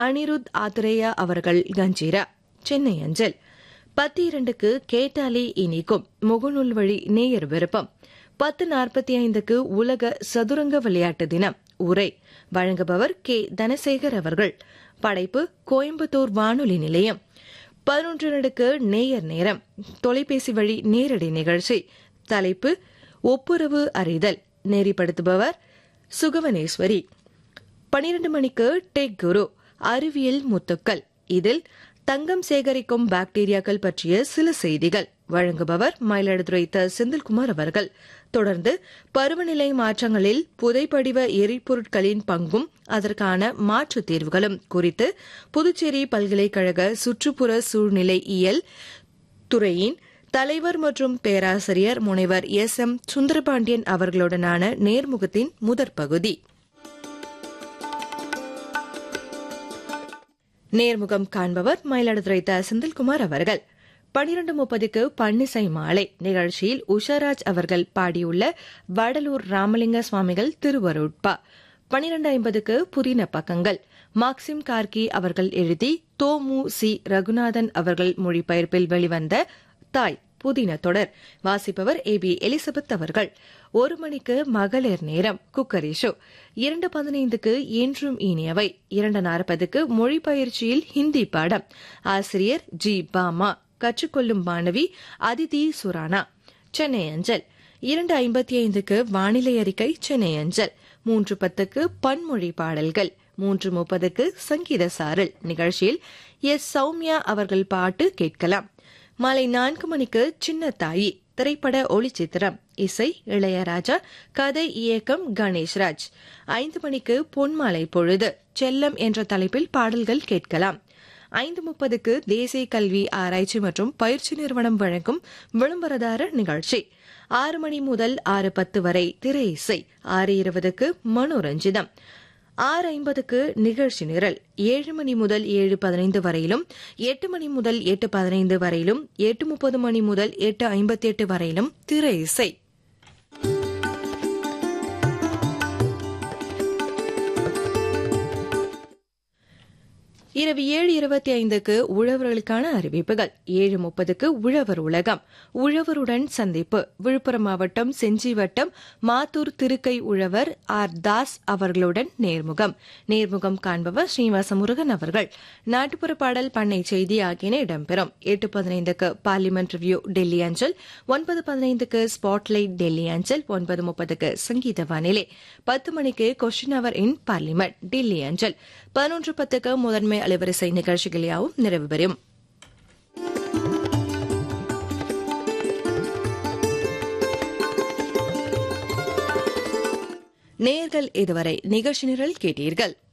அனிருத் ஆத்ரேயா அவர்கள் கஞ்சீரா சென்னை அஞ்சல் பத்து இரண்டுக்கு கேட்டாலே இனிக்கும் முகநூல் வழி நேயர் விருப்பம் பத்து நாற்பத்தி ஐந்துக்கு உலக சதுரங்க விளையாட்டு தினம் உரை வழங்குபவர் கே தனசேகர் அவர்கள் படைப்பு கோயம்புத்தூர் வானொலி நிலையம் பதினொன்று நடுக்கு நேயர் நேரம் தொலைபேசி வழி நேரடி நிகழ்ச்சி தலைப்பு ஒப்புரவு அறிதல் நெறிப்படுத்துபவர் சுகவனேஸ்வரி பனிரண்டு மணிக்கு டெக் குரு அறிவியல் முத்துக்கள் இதில் தங்கம் சேகரிக்கும் பாக்டீரியாக்கள் பற்றிய சில செய்திகள் வழங்குபவர் மயிலாடுதுறை த செந்தில்குமார் அவர்கள் தொடர்ந்து பருவநிலை மாற்றங்களில் புதைப்படிவ எரிபொருட்களின் பங்கும் அதற்கான மாற்றுத் தீர்வுகளும் குறித்து புதுச்சேரி பல்கலைக்கழக சுற்றுப்புற சூழ்நிலை இயல் துறையின் தலைவர் மற்றும் பேராசிரியர் முனைவர் எஸ் எம் சுந்தரபாண்டியன் அவர்களுடனான நேர்முகத்தின் முதற் பகுதி நேர்முகம் காண்பவர் மயிலாடுதுறை த செந்தில்குமார் அவர்கள் பனிரண்டு முப்பதுக்கு பன்னிசை மாலை நிகழ்ச்சியில் உஷாராஜ் அவர்கள் பாடியுள்ள வடலூர் ராமலிங்க சுவாமிகள் திருவருட்பா பனிரண்டு ஐம்பதுக்கு புதின பக்கங்கள் மாக்சிம் கார்கி அவர்கள் எழுதி தோமு சி ரகுநாதன் அவர்கள் மொழிபெயர்ப்பில் வெளிவந்த தாய் புதின தொடர் வாசிப்பவர் ஏ பி எலிசபெத் அவர்கள் ஒரு மணிக்கு மகளிர் நேரம் குக்கரி ஷோ இரண்டு பதினைந்துக்கு என்றும் இனியவை இரண்டு நாற்பதுக்கு மொழி பயிற்சியில் ஹிந்தி பாடம் ஆசிரியர் ஜி பாமா கற்றுக்கொள்ளும் மாணவி அதிதி சுரானா சென்னை அஞ்சல் இரண்டு ஐம்பத்தி ஐந்துக்கு வானிலை அறிக்கை சென்னை அஞ்சல் மூன்று பத்துக்கு பன்மொழி பாடல்கள் மூன்று முப்பதுக்கு சங்கீத சாரல் நிகழ்ச்சியில் எஸ் சௌமியா அவர்கள் பாட்டு கேட்கலாம் மாலை நான்கு மணிக்கு சின்ன தாயி திரைப்பட ஒளிச்சித்திரம் இசை இளையராஜா கதை இயக்கம் கணேஷ்ராஜ் ஐந்து மணிக்கு பொன்மாலை பொழுது செல்லம் என்ற தலைப்பில் பாடல்கள் கேட்கலாம் ஐந்து முப்பதுக்கு தேசிய கல்வி ஆராய்ச்சி மற்றும் பயிற்சி நிறுவனம் வழங்கும் விளம்பரதார நிகழ்ச்சி ஆறு மணி முதல் ஆறு பத்து வரை திரை இசை ஆறு இருபதுக்கு மனோரஞ்சிதம் ஆறு ஐம்பதுக்கு நிகழ்ச்சி நிரல் ஏழு மணி முதல் ஏழு பதினைந்து வரையிலும் எட்டு மணி முதல் எட்டு பதினைந்து வரையிலும் எட்டு முப்பது மணி முதல் எட்டு ஐம்பத்தி எட்டு வரையிலும் திரை இசை இரவு ஏழு இருபத்தி ஐந்துக்கு உழவர்களுக்கான அறிவிப்புகள் ஏழு முப்பதுக்கு உழவர் உலகம் உழவருடன் சந்திப்பு விழுப்புரம் மாவட்டம் செஞ்சி வட்டம் மாத்தூர் திருக்கை உழவர் ஆர் தாஸ் அவர்களுடன் நேர்முகம் நேர்முகம் காண்பவர் ஸ்ரீனிவாச முருகன் அவர்கள் நாட்டுப்புற பாடல் பண்ணை செய்தி ஆகியன இடம்பெறும் எட்டு பதினைந்துக்கு பார்லிமெண்ட் ரிவ்யூ டெல்லி அஞ்சல் ஒன்பது பதினைந்துக்கு ஸ்பாட்லைட் டெல்லி அஞ்சல் ஒன்பது முப்பதுக்கு சங்கீத வானிலை பத்து மணிக்கு question hour in parliament Delhi அஞ்சல் பதினொன்று பத்துக்கு முதன்மை அலைவரிசை நிகழ்ச்சிகள் யாவும் நிறைவு பெறும் நேர்கள் இதுவரை நிகழ்ச்சி நிரல் கேட்டீர்கள்